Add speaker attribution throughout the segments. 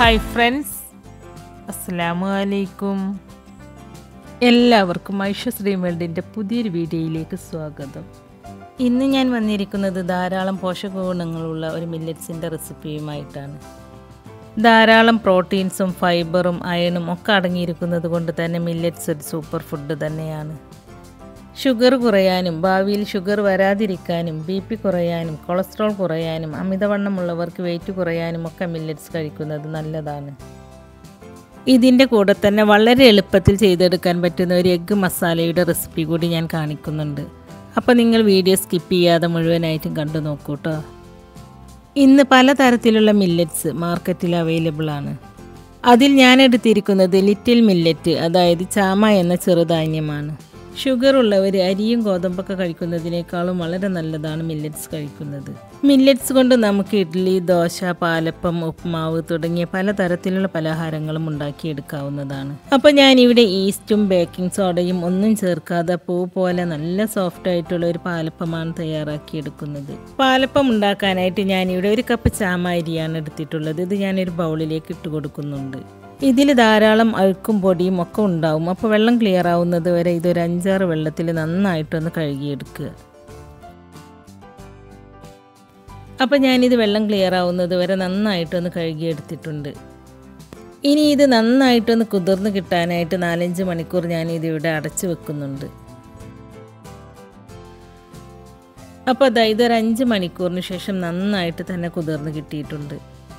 Speaker 1: hi friends അസ്സലാമു അലൈക്കും എല്ലാവർക്കും ഐശ്വശ്രീ വേൾഡിൻ്റെ പുതിയൊരു വീഡിയോയിലേക്ക് സ്വാഗതം ഇന്ന് ഞാൻ വന്നിരിക്കുന്നത് ധാരാളം പോഷകഗുണങ്ങളുള്ള ഒരു മില്ലറ്റ്സിൻ്റെ റെസിപ്പിയുമായിട്ടാണ് ധാരാളം പ്രോട്ടീൻസും ഫൈബറും അയണും ഒക്കെ അടങ്ങിയിരിക്കുന്നത് കൊണ്ട് തന്നെ മില്ലറ്റ്സ് ഒരു സൂപ്പർ ഫുഡ് തന്നെയാണ് ഷുഗർ കുറയാനും ഭാവിയിൽ ഷുഗർ വരാതിരിക്കാനും ബി പി കുറയാനും കൊളസ്ട്രോൾ കുറയാനും അമിതവണ്ണമുള്ളവർക്ക് വെയിറ്റ് കുറയാനും ഒക്കെ മില്ലറ്റ്സ് കഴിക്കുന്നത് നല്ലതാണ് ഇതിൻ്റെ കൂടെ തന്നെ വളരെ എളുപ്പത്തിൽ ചെയ്തെടുക്കാൻ പറ്റുന്ന ഒരു എഗ്ഗ് മസാലയുടെ റെസിപ്പി കൂടി ഞാൻ കാണിക്കുന്നുണ്ട് അപ്പോൾ നിങ്ങൾ വീഡിയോ സ്കിപ്പ് ചെയ്യാതെ മുഴുവനായിട്ടും കണ്ടു നോക്കൂ കേട്ടോ ഇന്ന് പലതരത്തിലുള്ള മില്ലറ്റ്സ് മാർക്കറ്റിൽ അവൈലബിൾ ആണ് അതിൽ ഞാൻ എടുത്തിരിക്കുന്നത് ലിറ്റിൽ മില്ലറ്റ് അതായത് ചാമ എന്ന ചെറുധാന്യമാണ് ഷുഗർ ഉള്ളവർ അരിയും ഗോതമ്പൊക്കെ കഴിക്കുന്നതിനേക്കാളും വളരെ നല്ലതാണ് മില്ലറ്റ്സ് കഴിക്കുന്നത് മില്ലറ്റ്സ് കൊണ്ട് നമുക്ക് ഇഡ്ഡലി ദോശ പാലപ്പം ഉപ്മാവ് തുടങ്ങിയ പലതരത്തിലുള്ള പലഹാരങ്ങളും ഉണ്ടാക്കിയെടുക്കാവുന്നതാണ് അപ്പോൾ ഞാൻ ഇവിടെ ഈസ്റ്റും ബേക്കിംഗ് സോഡയും ഒന്നും ചേർക്കാതെ പൂ പോലെ നല്ല സോഫ്റ്റ് ആയിട്ടുള്ള ഒരു പാലപ്പമാണ് തയ്യാറാക്കിയെടുക്കുന്നത് പാലപ്പം ഉണ്ടാക്കാനായിട്ട് ഞാൻ ഇവിടെ ഒരു കപ്പ് ചാമ അരിയാണ് എടുത്തിട്ടുള്ളത് ഇത് ഞാനൊരു ബൗളിലേക്ക് ഇട്ട് കൊടുക്കുന്നുണ്ട് ഇതിൽ ധാരാളം അഴുക്കും പൊടിയും ഒക്കെ ഉണ്ടാവും അപ്പോൾ വെള്ളം ക്ലിയർ ആവുന്നത് വരെ ഇതൊരു അഞ്ചാറ് വെള്ളത്തിൽ നന്നായിട്ടൊന്ന് കഴുകിയെടുക്കുക അപ്പോൾ ഞാനിത് വെള്ളം ക്ലിയർ ആവുന്നത് വരെ നന്നായിട്ടൊന്ന് കഴുകിയെടുത്തിട്ടുണ്ട് ഇനി ഇത് നന്നായിട്ടൊന്ന് കുതിർന്ന് കിട്ടാനായിട്ട് നാലഞ്ച് മണിക്കൂർ ഞാൻ ഇത് ഇവിടെ അടച്ചു വെക്കുന്നുണ്ട് അപ്പോൾ അതാ ഇതൊരു അഞ്ച് മണിക്കൂറിന് ശേഷം നന്നായിട്ട് തന്നെ കുതിർന്ന് കിട്ടിയിട്ടുണ്ട്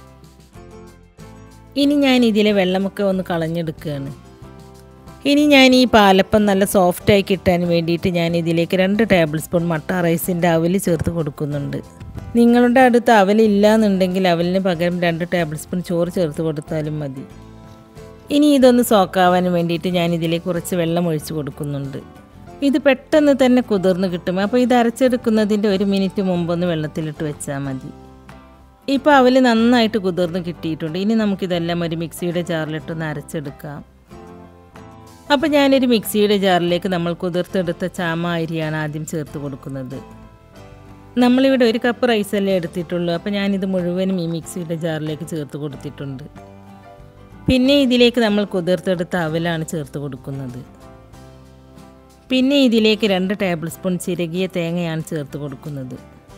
Speaker 1: ഇനി ഞാൻ ഇതിലെ വെള്ളമൊക്കെ ഒന്ന് കളഞ്ഞെടുക്കുകയാണ് ഇനി ഞാൻ ഈ പാലപ്പം നല്ല സോഫ്റ്റായി കിട്ടാൻ വേണ്ടിയിട്ട് ഞാൻ ഇതിലേക്ക് രണ്ട് ടേബിൾ സ്പൂൺ മട്ട റൈസിൻ്റെ അവൽ ചേർത്ത് കൊടുക്കുന്നുണ്ട് നിങ്ങളുടെ അടുത്ത് അവലില്ല എന്നുണ്ടെങ്കിൽ അവലിന് പകരം രണ്ട് ടേബിൾ സ്പൂൺ ചോറ് ചേർത്ത് കൊടുത്താലും മതി ഇനി ഇതൊന്ന് സോക്കാവാൻ വേണ്ടിയിട്ട് ഞാൻ ഇതിലേക്ക് കുറച്ച് വെള്ളം ഒഴിച്ച് കൊടുക്കുന്നുണ്ട് ഇത് പെട്ടെന്ന് തന്നെ കുതിർന്ന് കിട്ടും അപ്പോൾ ഇത് അരച്ചെടുക്കുന്നതിൻ്റെ ഒരു മിനിറ്റ് മുമ്പൊന്ന് വെള്ളത്തിലിട്ട് വെച്ചാൽ മതി ഇപ്പോൾ അവൽ നന്നായിട്ട് കുതിർന്ന് കിട്ടിയിട്ടുണ്ട് ഇനി നമുക്കിതെല്ലാം ഒരു മിക്സിയുടെ ജാറിലിട്ടൊന്ന് അരച്ചെടുക്കാം അപ്പോൾ ഞാനൊരു മിക്സിയുടെ ജാറിലേക്ക് നമ്മൾ കുതിർത്തെടുത്ത ചാമ അരിയാണ് ആദ്യം ചേർത്ത് കൊടുക്കുന്നത് നമ്മളിവിടെ ഒരു കപ്പ് റൈസല്ലേ എടുത്തിട്ടുള്ളൂ അപ്പോൾ ഞാനിത് മുഴുവനും ഈ മിക്സിയുടെ ജാറിലേക്ക് ചേർത്ത് കൊടുത്തിട്ടുണ്ട് പിന്നെ ഇതിലേക്ക് നമ്മൾ കുതിർത്തെടുത്ത അവലാണ് ചേർത്ത് കൊടുക്കുന്നത് പിന്നെ ഇതിലേക്ക് രണ്ട് ടേബിൾ സ്പൂൺ ചിരകിയ തേങ്ങയാണ് ചേർത്ത് കൊടുക്കുന്നത്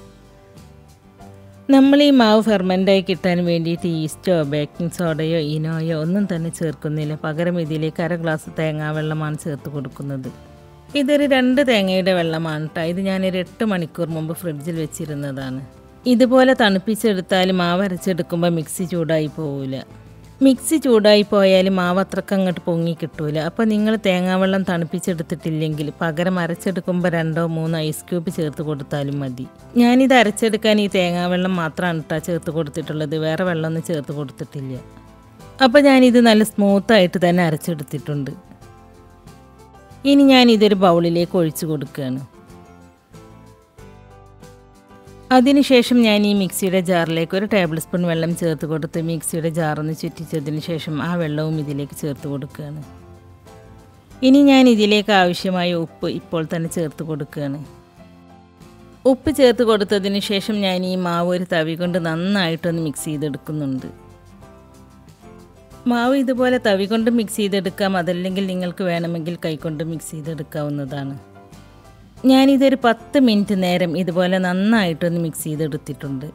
Speaker 1: നമ്മൾ ഈ മാവ് ഫെർമെൻ്റായി കിട്ടാൻ വേണ്ടിയിട്ട് ഈസ്റ്റോ ബേക്കിംഗ് സോഡയോ ഇനോയോ ഒന്നും തന്നെ ചേർക്കുന്നില്ല പകരം ഇതിലേക്ക് അര ഗ്ലാസ് തേങ്ങാവെള്ളമാണ് ചേർത്ത് കൊടുക്കുന്നത് ഇതൊരു രണ്ട് തേങ്ങയുടെ വെള്ളമാണ് കേട്ടോ ഇത് ഞാനൊരു എട്ട് മണിക്കൂർ മുമ്പ് ഫ്രിഡ്ജിൽ വെച്ചിരുന്നതാണ് ഇതുപോലെ തണുപ്പിച്ചെടുത്താൽ മാവ് അരച്ചെടുക്കുമ്പോൾ മിക്സി ചൂടായി പോവില്ല മിക്സി ചൂടായി പോയാൽ മാവ് അത്രക്ക് അങ്ങോട്ട് പൊങ്ങി കിട്ടൂല അപ്പോൾ നിങ്ങൾ തേങ്ങാവെള്ളം തണുപ്പിച്ചെടുത്തിട്ടില്ലെങ്കിൽ പകരം അരച്ചെടുക്കുമ്പോൾ രണ്ടോ മൂന്നോ ഐസ് ക്യൂബ് ചേർത്ത് കൊടുത്താലും മതി ഞാനിത് അരച്ചെടുക്കാൻ ഈ തേങ്ങാവെള്ളം മാത്രമാണ് കേട്ടോ ചേർത്ത് കൊടുത്തിട്ടുള്ളത് വേറെ വെള്ളമൊന്നും ചേർത്ത് കൊടുത്തിട്ടില്ല അപ്പോൾ ഞാനിത് നല്ല സ്മൂത്തായിട്ട് തന്നെ അരച്ചെടുത്തിട്ടുണ്ട് ഇനി ഞാൻ ഇതൊരു ബൗളിലേക്ക് ഒഴിച്ചു കൊടുക്കുകയാണ് അതിനുശേഷം ഞാൻ ഈ മിക്സിയുടെ ജാറിലേക്ക് ഒരു ടേബിൾ സ്പൂൺ വെള്ളം ചേർത്ത് കൊടുത്ത് മിക്സിയുടെ ജാറൊന്ന് ചുറ്റിച്ചതിന് ശേഷം ആ വെള്ളവും ഇതിലേക്ക് ചേർത്ത് കൊടുക്കുകയാണ് ഇനി ഞാൻ ഇതിലേക്ക് ആവശ്യമായ ഉപ്പ് ഇപ്പോൾ തന്നെ ചേർത്ത് കൊടുക്കുകയാണ് ഉപ്പ് ചേർത്ത് കൊടുത്തതിന് ശേഷം ഞാൻ ഈ മാവ് ഒരു തവി കൊണ്ട് നന്നായിട്ടൊന്ന് മിക്സ് ചെയ്തെടുക്കുന്നുണ്ട് മാവ് ഇതുപോലെ തവി കൊണ്ട് മിക്സ് ചെയ്തെടുക്കാം അതല്ലെങ്കിൽ നിങ്ങൾക്ക് വേണമെങ്കിൽ കൈകൊണ്ട് മിക്സ് ചെയ്തെടുക്കാവുന്നതാണ് ഞാനിതൊരു പത്ത് മിനിറ്റ് നേരം ഇതുപോലെ നന്നായിട്ടൊന്ന് മിക്സ് ചെയ്തെടുത്തിട്ടുണ്ട്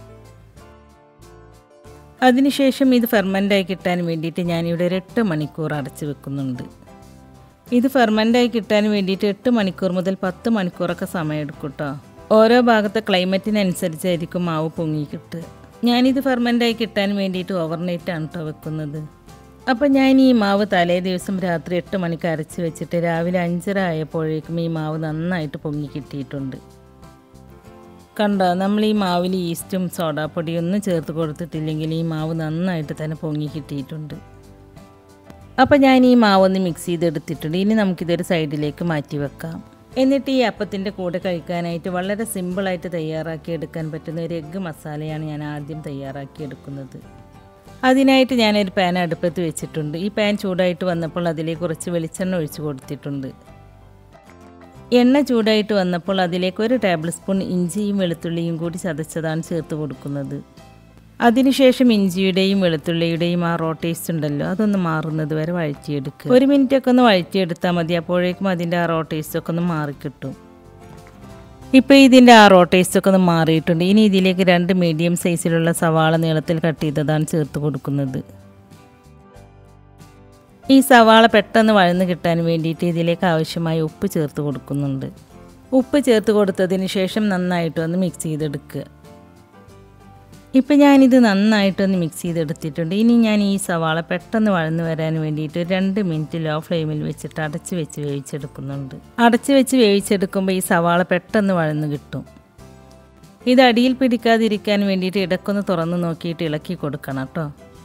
Speaker 1: അതിനുശേഷം ഇത് ഫെർമൻ്റായി കിട്ടാൻ വേണ്ടിയിട്ട് ഞാനിവിടെ ഒരു എട്ട് മണിക്കൂർ അടച്ചു വെക്കുന്നുണ്ട് ഇത് ഫെർമൻ്റായി കിട്ടാൻ വേണ്ടിയിട്ട് എട്ട് മണിക്കൂർ മുതൽ പത്ത് മണിക്കൂറൊക്കെ സമയമെടുക്കും കേട്ടോ ഓരോ ഭാഗത്തെ ക്ലൈമറ്റിനനുസരിച്ചായിരിക്കും മാവ് പൊങ്ങി കിട്ടുക ഞാനിത് ഫെർമൻ്റായി കിട്ടാൻ വേണ്ടിയിട്ട് ഓവർനൈറ്റാണ് കേട്ടോ വെക്കുന്നത് അപ്പം ഞാൻ ഈ മാവ് തലേ ദിവസം രാത്രി എട്ട് മണിക്ക് അരച്ച് വെച്ചിട്ട് രാവിലെ അഞ്ചര ആയപ്പോഴേക്കും ഈ മാവ് നന്നായിട്ട് പൊങ്ങി കിട്ടിയിട്ടുണ്ട് കണ്ടോ നമ്മൾ ഈ മാവിൽ ഈസ്റ്റും സോഡാപ്പൊടിയൊന്നും ചേർത്ത് കൊടുത്തിട്ടില്ലെങ്കിൽ ഈ മാവ് നന്നായിട്ട് തന്നെ പൊങ്ങി കിട്ടിയിട്ടുണ്ട് അപ്പോൾ ഞാൻ ഈ മാവൊന്ന് മിക്സ് ചെയ്തെടുത്തിട്ടുണ്ട് ഇനി നമുക്കിതൊരു സൈഡിലേക്ക് മാറ്റി വെക്കാം എന്നിട്ട് ഈ അപ്പത്തിൻ്റെ കൂടെ കഴിക്കാനായിട്ട് വളരെ സിമ്പിളായിട്ട് തയ്യാറാക്കി എടുക്കാൻ പറ്റുന്ന ഒരു എഗ്ഗ് മസാലയാണ് ഞാൻ ആദ്യം തയ്യാറാക്കി എടുക്കുന്നത് അതിനായിട്ട് ഞാനൊരു പാൻ അടുപ്പത്ത് വെച്ചിട്ടുണ്ട് ഈ പാൻ ചൂടായിട്ട് വന്നപ്പോൾ അതിലേക്ക് കുറച്ച് വെളിച്ചെണ്ണ ഒഴിച്ച് കൊടുത്തിട്ടുണ്ട് എണ്ണ ചൂടായിട്ട് വന്നപ്പോൾ അതിലേക്ക് ഒരു ടേബിൾ സ്പൂൺ ഇഞ്ചിയും വെളുത്തുള്ളിയും കൂടി ചതച്ചതാണ് ചേർത്ത് കൊടുക്കുന്നത് അതിനുശേഷം ഇഞ്ചിയുടെയും വെളുത്തുള്ളിയുടെയും ആ റോ ടേസ്റ്റ് ഉണ്ടല്ലോ അതൊന്ന് മാറുന്നത് വരെ വഴറ്റിയെടുക്കുക ഒരു മിനിറ്റ് ഒക്കെ ഒന്ന് വഴറ്റിയെടുത്താൽ മതി അപ്പോഴേക്കും അതിൻ്റെ ആ റോ ടേസ്റ്റ് ഒക്കെ ഒന്ന് മാറിക്കിട്ടും ഇപ്പോൾ ഇതിൻ്റെ ആ റോ ടേസ്റ്റ് ഒക്കെ ഒന്ന് മാറിയിട്ടുണ്ട് ഇനി ഇതിലേക്ക് രണ്ട് മീഡിയം സൈസിലുള്ള സവാള നീളത്തിൽ കട്ട് ചെയ്തതാണ് ചേർത്ത് കൊടുക്കുന്നത് ഈ സവാള പെട്ടെന്ന് വഴന്ന് കിട്ടാൻ വേണ്ടിയിട്ട് ഇതിലേക്ക് ആവശ്യമായ ഉപ്പ് ചേർത്ത് കൊടുക്കുന്നുണ്ട് ഉപ്പ് ചേർത്ത് കൊടുത്തതിന് ശേഷം നന്നായിട്ടൊന്ന് മിക്സ് ചെയ്തെടുക്കുക ഇപ്പം ഞാനിത് നന്നായിട്ടൊന്ന് മിക്സ് ചെയ്തെടുത്തിട്ടുണ്ട് ഇനി ഞാൻ ഈ സവാള പെട്ടെന്ന് വഴന്ന് വരാൻ വേണ്ടിയിട്ട് രണ്ട് മിനിറ്റ് ലോ ഫ്ലെയിമിൽ വെച്ചിട്ട് അടച്ച് വെച്ച് വേവിച്ചെടുക്കുന്നുണ്ട് അടച്ച് വെച്ച് വേവിച്ചെടുക്കുമ്പോൾ ഈ സവാള പെട്ടെന്ന് വഴന്ന് കിട്ടും ഇത് അടിയിൽ പിടിക്കാതിരിക്കാൻ വേണ്ടിയിട്ട് ഇടക്കൊന്ന് തുറന്ന് നോക്കിയിട്ട് ഇളക്കി കൊടുക്കണം കേട്ടോ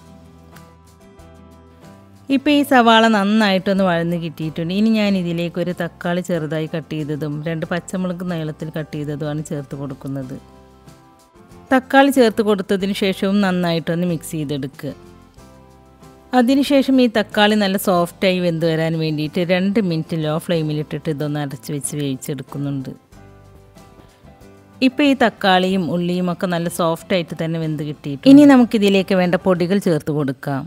Speaker 1: ഇപ്പോൾ ഈ സവാള നന്നായിട്ടൊന്ന് വഴന്ന് കിട്ടിയിട്ടുണ്ട് ഇനി ഞാൻ ഇതിലേക്ക് ഒരു തക്കാളി ചെറുതായി കട്ട് ചെയ്തതും രണ്ട് പച്ചമുളക് നീളത്തിൽ കട്ട് ചെയ്തതുമാണ് ചേർത്ത് കൊടുക്കുന്നത് തക്കാളി ചേർത്ത് കൊടുത്തതിന് ശേഷവും നന്നായിട്ടൊന്ന് മിക്സ് ചെയ്തെടുക്കുക അതിനുശേഷം ഈ തക്കാളി നല്ല സോഫ്റ്റായി വെന്ത് വരാൻ വേണ്ടിയിട്ട് രണ്ട് മിനിറ്റ് ലോ ഫ്ലെയിമിലിട്ടിട്ട് ഇതൊന്ന് അടച്ച് വെച്ച് വേവിച്ചെടുക്കുന്നുണ്ട് ഇപ്പോൾ ഈ തക്കാളിയും ഉള്ളിയും ഒക്കെ നല്ല സോഫ്റ്റായിട്ട് തന്നെ വെന്ത് കിട്ടിയിട്ട് ഇനി നമുക്കിതിലേക്ക് വേണ്ട പൊടികൾ ചേർത്ത് കൊടുക്കാം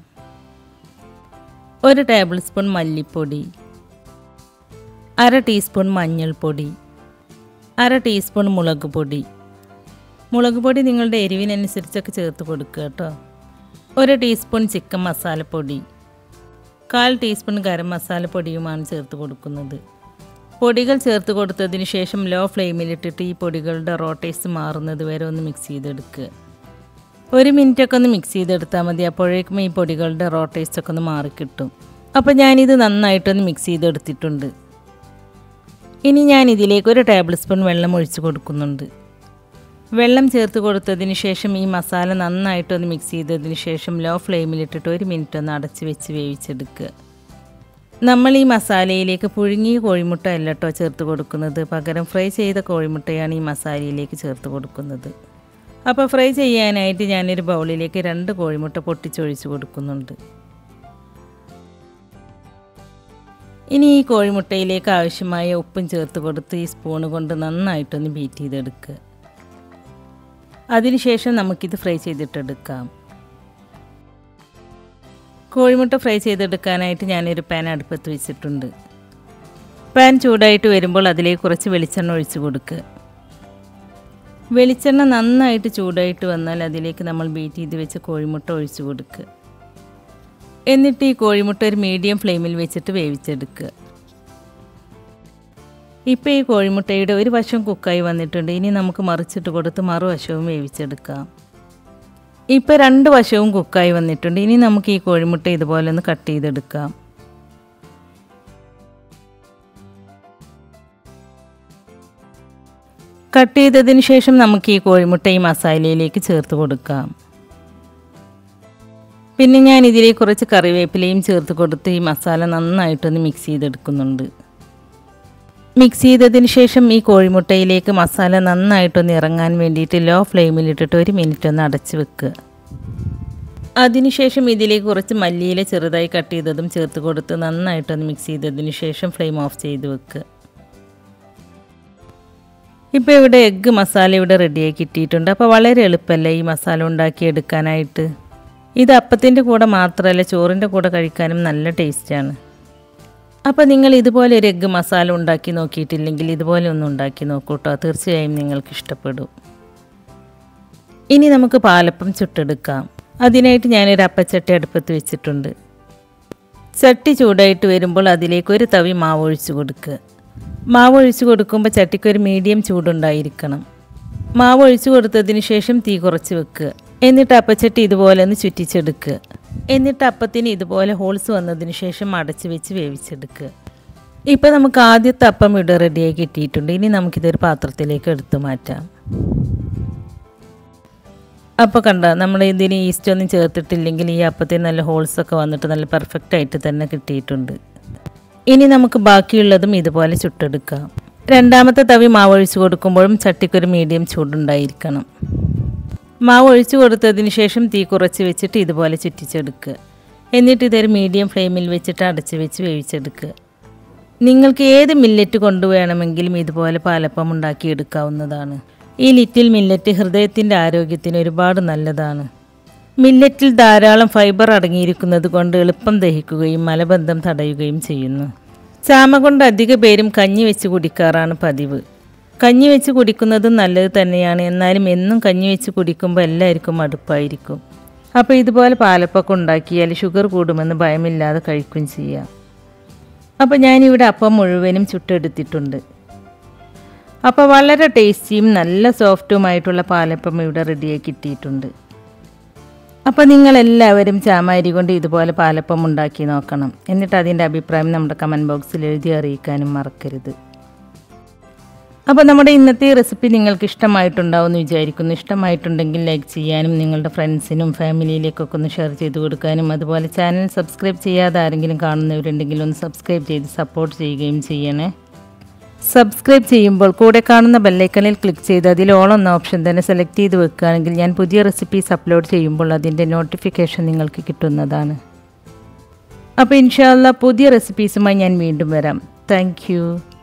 Speaker 1: ഒരു ടേബിൾ സ്പൂൺ മല്ലിപ്പൊടി അര ടീസ്പൂൺ മഞ്ഞൾപ്പൊടി അര ടീസ്പൂൺ മുളക് പൊടി മുളക് പൊടി നിങ്ങളുടെ എരിവിനനുസരിച്ചൊക്കെ ചേർത്ത് കൊടുക്കുക കേട്ടോ ഒരു ടീസ്പൂൺ ചിക്കൻ മസാലപ്പൊടി കാൽ ടീസ്പൂൺ ഗരം മസാലപ്പൊടിയുമാണ് ചേർത്ത് കൊടുക്കുന്നത് പൊടികൾ ചേർത്ത് കൊടുത്തതിന് ശേഷം ലോ ഫ്ലെയിമിലിട്ടിട്ട് ഈ പൊടികളുടെ റോ ടേസ്റ്റ് മാറുന്നത് വരെ ഒന്ന് മിക്സ് ചെയ്തെടുക്കുക ഒരു മിനിറ്റൊക്കെ ഒന്ന് മിക്സ് ചെയ്തെടുത്താൽ മതി അപ്പോഴേക്കും ഈ പൊടികളുടെ റോ ടേസ്റ്റ് ഒക്കെ ഒന്ന് മാറിക്കിട്ടും അപ്പോൾ ഞാനിത് നന്നായിട്ടൊന്ന് മിക്സ് ചെയ്തെടുത്തിട്ടുണ്ട് ഇനി ഞാൻ ഇതിലേക്ക് ഒരു ടേബിൾ സ്പൂൺ വെള്ളം ഒഴിച്ച് കൊടുക്കുന്നുണ്ട് വെള്ളം ചേർത്ത് കൊടുത്തതിന് ശേഷം ഈ മസാല നന്നായിട്ടൊന്ന് മിക്സ് ചെയ്തതിന് ശേഷം ലോ ഫ്ലെയിമിലിട്ടിട്ട് ഒരു മിനിറ്റ് ഒന്ന് അടച്ച് വെച്ച് വേവിച്ചെടുക്കുക നമ്മൾ ഈ മസാലയിലേക്ക് പുഴുങ്ങിയ കോഴിമുട്ട അല്ല കേട്ടോ ചേർത്ത് കൊടുക്കുന്നത് പകരം ഫ്രൈ ചെയ്ത കോഴിമുട്ടയാണ് ഈ മസാലയിലേക്ക് ചേർത്ത് കൊടുക്കുന്നത് അപ്പോൾ ഫ്രൈ ചെയ്യാനായിട്ട് ഞാനൊരു ബൗളിലേക്ക് രണ്ട് കോഴിമുട്ട പൊട്ടിച്ചൊഴിച്ച് കൊടുക്കുന്നുണ്ട് ഇനി ഈ കോഴിമുട്ടയിലേക്ക് ആവശ്യമായ ഉപ്പും ചേർത്ത് കൊടുത്ത് ഈ സ്പൂണ് കൊണ്ട് നന്നായിട്ടൊന്ന് ബീറ്റ് ചെയ്തെടുക്കുക അതിനുശേഷം നമുക്കിത് ഫ്രൈ ചെയ്തിട്ടെടുക്കാം കോഴിമുട്ട ഫ്രൈ ചെയ്തെടുക്കാനായിട്ട് ഞാനൊരു പാൻ അടുപ്പത്ത് വെച്ചിട്ടുണ്ട് പാൻ ചൂടായിട്ട് വരുമ്പോൾ അതിലേക്ക് കുറച്ച് വെളിച്ചെണ്ണ ഒഴിച്ച് കൊടുക്കുക വെളിച്ചെണ്ണ നന്നായിട്ട് ചൂടായിട്ട് വന്നാൽ അതിലേക്ക് നമ്മൾ ബീറ്റ് ചെയ്ത് വെച്ച് കോഴിമുട്ട ഒഴിച്ച് കൊടുക്കുക എന്നിട്ട് ഈ കോഴിമുട്ട ഒരു മീഡിയം ഫ്ലെയിമിൽ വെച്ചിട്ട് വേവിച്ചെടുക്കുക ഇപ്പോൾ ഈ കോഴിമുട്ടയുടെ ഒരു വശം കുക്കായി വന്നിട്ടുണ്ട് ഇനി നമുക്ക് മറിച്ചിട്ട് കൊടുത്ത് മറുവശവും വേവിച്ചെടുക്കാം ഇപ്പോൾ രണ്ട് വശവും കുക്കായി വന്നിട്ടുണ്ട് ഇനി നമുക്ക് ഈ കോഴിമുട്ട ഇതുപോലെ ഒന്ന് കട്ട് ചെയ്തെടുക്കാം കട്ട് ചെയ്തതിന് ശേഷം നമുക്ക് ഈ കോഴിമുട്ട ഈ മസാലയിലേക്ക് ചേർത്ത് കൊടുക്കാം പിന്നെ ഞാൻ ഇതിലേക്ക് കുറച്ച് കറിവേപ്പിലയും ചേർത്ത് കൊടുത്ത് ഈ മസാല നന്നായിട്ടൊന്ന് മിക്സ് ചെയ്തെടുക്കുന്നുണ്ട് മിക്സ് ചെയ്തതിന് ശേഷം ഈ കോഴിമുട്ടയിലേക്ക് മസാല നന്നായിട്ടൊന്ന് ഇറങ്ങാൻ വേണ്ടിയിട്ട് ലോ ഫ്ലെയിമിലിട്ടിട്ട് ഒരു മിനിറ്റ് ഒന്ന് അടച്ച് വെക്കുക അതിനുശേഷം ഇതിലേക്ക് കുറച്ച് മല്ലിയില ചെറുതായി കട്ട് ചെയ്തതും ചേർത്ത് കൊടുത്ത് നന്നായിട്ടൊന്ന് മിക്സ് ചെയ്തതിന് ശേഷം ഫ്ലെയിം ഓഫ് ചെയ്ത് വെക്കുക ഇപ്പോൾ ഇവിടെ എഗ്ഗ് മസാല ഇവിടെ റെഡിയാക്കി ഇട്ടിട്ടുണ്ട് അപ്പോൾ വളരെ എളുപ്പമല്ലേ ഈ മസാല ഉണ്ടാക്കിയെടുക്കാനായിട്ട് ഇത് അപ്പത്തിൻ്റെ കൂടെ മാത്രമല്ല ചോറിൻ്റെ കൂടെ കഴിക്കാനും നല്ല ടേസ്റ്റാണ് അപ്പോൾ നിങ്ങൾ ഇതുപോലെ ഒരു എഗ്ഗ് മസാല ഉണ്ടാക്കി നോക്കിയിട്ടില്ലെങ്കിൽ ഇതുപോലെ ഒന്ന് ഉണ്ടാക്കി നോക്കൂ കേട്ടോ തീർച്ചയായും നിങ്ങൾക്ക് ഇഷ്ടപ്പെടും ഇനി നമുക്ക് പാലപ്പം ചുട്ടെടുക്കാം അതിനായിട്ട് ഞാനൊരു അപ്പച്ചട്ടി അടുപ്പത്ത് വെച്ചിട്ടുണ്ട് ചട്ടി ചൂടായിട്ട് വരുമ്പോൾ അതിലേക്ക് ഒരു തവി മാവ് ഒഴിച്ച് കൊടുക്കുക മാവ് ഒഴിച്ച് കൊടുക്കുമ്പോൾ ചട്ടിക്ക് ഒരു മീഡിയം ചൂടുണ്ടായിരിക്കണം മാവ് ഒഴിച്ച് കൊടുത്തതിന് ശേഷം തീ കുറച്ച് വെക്കുക എന്നിട്ട് അപ്പച്ചട്ടി ഇതുപോലെ ഒന്ന് ചുറ്റിച്ചെടുക്കുക എന്നിട്ട് അപ്പത്തിന് ഇതുപോലെ ഹോൾസ് വന്നതിന് ശേഷം അടച്ച് വെച്ച് വേവിച്ചെടുക്കുക ഇപ്പോൾ നമുക്ക് ആദ്യത്തെ അപ്പം ഇവിടെ റെഡിയായി കിട്ടിയിട്ടുണ്ട് ഇനി നമുക്കിതൊരു പാത്രത്തിലേക്ക് എടുത്തു മാറ്റാം അപ്പോൾ കണ്ട നമ്മൾ ഇതിന് ഈസ്റ്റ് ഒന്നും ചേർത്തിട്ടില്ലെങ്കിൽ ഈ അപ്പത്തിന് നല്ല ഹോൾസ് ഒക്കെ വന്നിട്ട് നല്ല പെർഫെക്റ്റ് ആയിട്ട് തന്നെ കിട്ടിയിട്ടുണ്ട് ഇനി നമുക്ക് ബാക്കിയുള്ളതും ഇതുപോലെ ചുട്ടെടുക്കാം രണ്ടാമത്തെ തവി മാവ് ഒഴിച്ച് കൊടുക്കുമ്പോഴും ചട്ടിക്കൊരു മീഡിയം ചൂടുണ്ടായിരിക്കണം മാവ് ഒഴിച്ചു കൊടുത്തതിന് ശേഷം തീ കുറച്ച് വെച്ചിട്ട് ഇതുപോലെ ചുറ്റിച്ചെടുക്കുക എന്നിട്ട് ഇതൊരു മീഡിയം ഫ്ലെയിമിൽ വെച്ചിട്ട് അടച്ച് വെച്ച് വേവിച്ചെടുക്കുക നിങ്ങൾക്ക് ഏത് മില്ലറ്റ് കൊണ്ടുവേണമെങ്കിലും ഇതുപോലെ പാലപ്പം ഉണ്ടാക്കിയെടുക്കാവുന്നതാണ് ഈ ലിറ്റിൽ മില്ലറ്റ് ഹൃദയത്തിൻ്റെ ആരോഗ്യത്തിന് ഒരുപാട് നല്ലതാണ് മില്ലറ്റിൽ ധാരാളം ഫൈബർ അടങ്ങിയിരിക്കുന്നത് കൊണ്ട് എളുപ്പം ദഹിക്കുകയും മലബന്ധം തടയുകയും ചെയ്യുന്നു ചാമ കൊണ്ട് അധിക പേരും കഞ്ഞി വെച്ച് കുടിക്കാറാണ് പതിവ് കഞ്ഞി വെച്ച് കുടിക്കുന്നതും നല്ലത് തന്നെയാണ് എന്നാലും എന്നും കഞ്ഞി വെച്ച് കുടിക്കുമ്പോൾ എല്ലാവർക്കും മടുപ്പായിരിക്കും അപ്പോൾ ഇതുപോലെ പാലപ്പൊക്കെ ഉണ്ടാക്കിയാൽ ഷുഗർ കൂടുമെന്ന് ഭയമില്ലാതെ കഴിക്കുകയും ചെയ്യാം അപ്പോൾ ഞാനിവിടെ അപ്പം മുഴുവനും ചുട്ടെടുത്തിട്ടുണ്ട് അപ്പോൾ വളരെ ടേസ്റ്റിയും നല്ല സോഫ്റ്റുമായിട്ടുള്ള പാലപ്പം ഇവിടെ റെഡിയാക്കി കിട്ടിയിട്ടുണ്ട് അപ്പോൾ നിങ്ങളെല്ലാവരും ചാമാരി കൊണ്ട് ഇതുപോലെ പാലപ്പം ഉണ്ടാക്കി നോക്കണം എന്നിട്ട് അതിൻ്റെ അഭിപ്രായം നമ്മുടെ കമൻറ്റ് ബോക്സിൽ എഴുതി അറിയിക്കാനും മറക്കരുത് അപ്പോൾ നമ്മുടെ ഇന്നത്തെ ഈ റെസിപ്പി നിങ്ങൾക്ക് ഇഷ്ടമായിട്ടുണ്ടാവും എന്ന് വിചാരിക്കുന്നു ഇഷ്ടമായിട്ടുണ്ടെങ്കിൽ ലൈക്ക് ചെയ്യാനും നിങ്ങളുടെ ഫ്രണ്ട്സിനും ഫാമിലിയിലേക്കൊക്കെ ഒന്ന് ഷെയർ ചെയ്ത് കൊടുക്കാനും അതുപോലെ ചാനൽ സബ്സ്ക്രൈബ് ചെയ്യാതെ ആരെങ്കിലും കാണുന്നവരുണ്ടെങ്കിൽ ഒന്ന് സബ്സ്ക്രൈബ് ചെയ്ത് സപ്പോർട്ട് ചെയ്യുകയും ചെയ്യണേ സബ്സ്ക്രൈബ് ചെയ്യുമ്പോൾ കൂടെ കാണുന്ന ബെല്ലൈക്കണിൽ ക്ലിക്ക് ചെയ്ത് അതിൽ ഓൾ എന്ന ഓപ്ഷൻ തന്നെ സെലക്ട് ചെയ്ത് വെക്കുകയാണെങ്കിൽ ഞാൻ പുതിയ റെസിപ്പീസ് അപ്ലോഡ് ചെയ്യുമ്പോൾ അതിൻ്റെ നോട്ടിഫിക്കേഷൻ നിങ്ങൾക്ക് കിട്ടുന്നതാണ് അപ്പോൾ ഇൻഷാല്ല പുതിയ റെസിപ്പീസുമായി ഞാൻ വീണ്ടും വരാം താങ്ക്